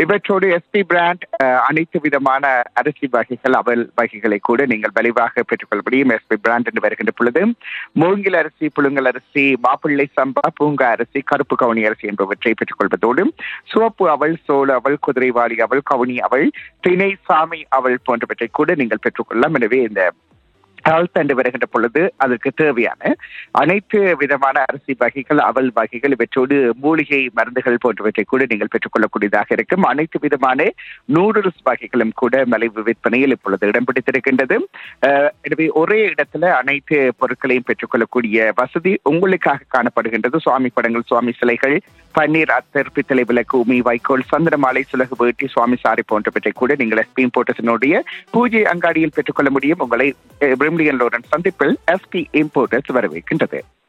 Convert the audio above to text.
இவற்றோடு SP brand அஹ், அனைத்து விதமான அரிசி வகைகள் அவல் வகைகளை கூட நீங்கள் மலிவாக பெற்றுக்கொள்ள முடியும் எஸ்பி பிராண்ட் என்று வருகின்ற பொழுது மூங்கில் அரிசி புழுங்கல் அரிசி மாப்பிள்ளை சம்பா பூங்கா அரிசி கருப்பு கவுனி அரிசி என்பவற்றை பெற்றுக்கொள்வதோடு சிவப்பு அவள் சோள அவள் குதிரைவாளி அவள் கவுனி அவள் திணை சாமி அவள் போன்றவற்றை கூட நீங்கள் பெற்றுக்கொள்ளலாம் எனவே இந்த ஹெல்த் என்று வருகின்ற பொழுது அதற்கு தேவையான அனைத்து விதமான அரிசி வகைகள் அவல் வகைகள் இவற்றோடு மூலிகை மருந்துகள் போன்றவற்றை கூட நீங்கள் பெற்றுக்கொள்ளக்கூடியதாக இருக்கும் அனைத்து விதமான நூடுல்ஸ் வகைகளும் கூட மலிவு விற்பனையில் இப்பொழுது இடம் பிடித்திருக்கின்றது அஹ், எனவே ஒரே இடத்துல அனைத்து பொருட்களையும் பெற்றுக்கொள்ளக்கூடிய வசதி உங்களுக்காக காணப்படுகின்றது சுவாமி படங்கள் சுவாமி சிலைகள் பன்னீர் அத்தர் பித்தளை விளக்கு உமி வைக்கோல் சந்திரமாலை சுலகு வேட்டி சுவாமி சாரி போன்றவற்றை கூட நீங்கள் எஸ்பி இம்போர்ட்டர்ஸினுடைய பூஜை அங்காடியில் பெற்றுக்கொள்ள முடியும் உங்களை பிரிம்லியன் லோரன் சந்திப்பில் எஸ்பி இம்போர்ட்டர்ஸ் வரவேற்கின்றது